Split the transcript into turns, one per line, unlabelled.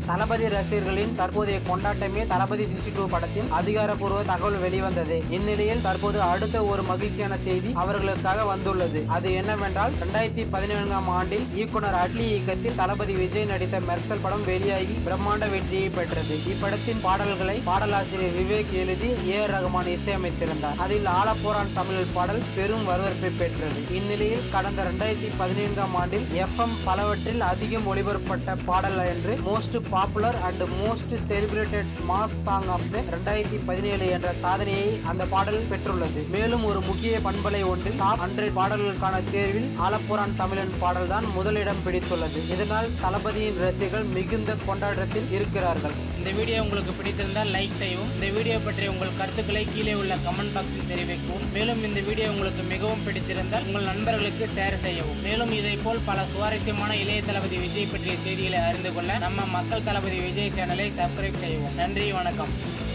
தளபதி ரசிகர்களின் தற்போதைய கொண்டாட்டமே தளபதி sixty two படத்தின் அதிகாரப்பூர்வ தகவல் வெளிவந்தது இந்நிலையில் தற்போது அடுத்த ஒரு மகிழ்ச்சியான செய்தி அவர்களுக்காக வந்துள்ளது அது என்னவென்றால் இரண்டாயிரத்தி பதினான்காம் ஆண்டில் இயக்குனர் அட்லி இயக்கத்தில் தளபதி விஜய் நடித்த மெர்சல் படம் வெளியாகி பிரம்மாண்ட வெற்றியை பெற்றது இப்படத்தின் பாடல்களை பாடலாசிரியர் விவேக் எழுதி ஏ ஆர் ரகுமான் இசையமைத்திருந்தார் அதில் ஆலப்போரான் தமிழ் பாடல் பெரும் வரவேற்பை பெற்றது இந்நிலையில் கடந்த இரண்டாயிரத்தி பதினைந்தாம் ஆண்டில் எஃப்எம் பலவற்றில் அதிகம் ஒளிபரப்பட்ட பாடல் என்று most popular and most celebrated mass song of the இரண்டாயிரத்தி பதினேழு என்ற சாதனையை அந்த பாடல் பெற்றுள்ளது மேலும் ஒரு முக்கிய பண்பலை ஒன்றில் டாப் ஹண்ட்ரட் பாடல்களுக்கான தேர்வில் ஆலப்புரான் தமிழன் பாடல்தான் முதலிடம் பிடித்துள்ளது இதனால் தளபதியின் ரசிகர்கள் மிகுந்த கொண்டாட்டத்தில் இருக்கிறார்கள்
இந்த வீடியோ உங்களுக்கு பிடித்திருந்தால் லைக் செய்யவும் இந்த வீடியோ பற்றிய உங்கள் கருத்துக்களை கீழே உள்ள கமெண்ட் பாக்ஸில் தெரிவிக்கவும் மேலும் இந்த வீடியோ உங்களுக்கு மிகவும் பிடித்திருந்தால் உங்கள் நண்பர்களுக்கு ஷேர் செய்யவும் மேலும் இதை போல் பல சுவாரஸ்யமான இளைய தளபதி விஜய் பற்றிய செய்திகளை அறிந்து கொள்ள நம்ம மக்கள் தளபதி விஜய் சேனலை சப்ஸ்கிரைப் செய்யவும் நன்றி வணக்கம்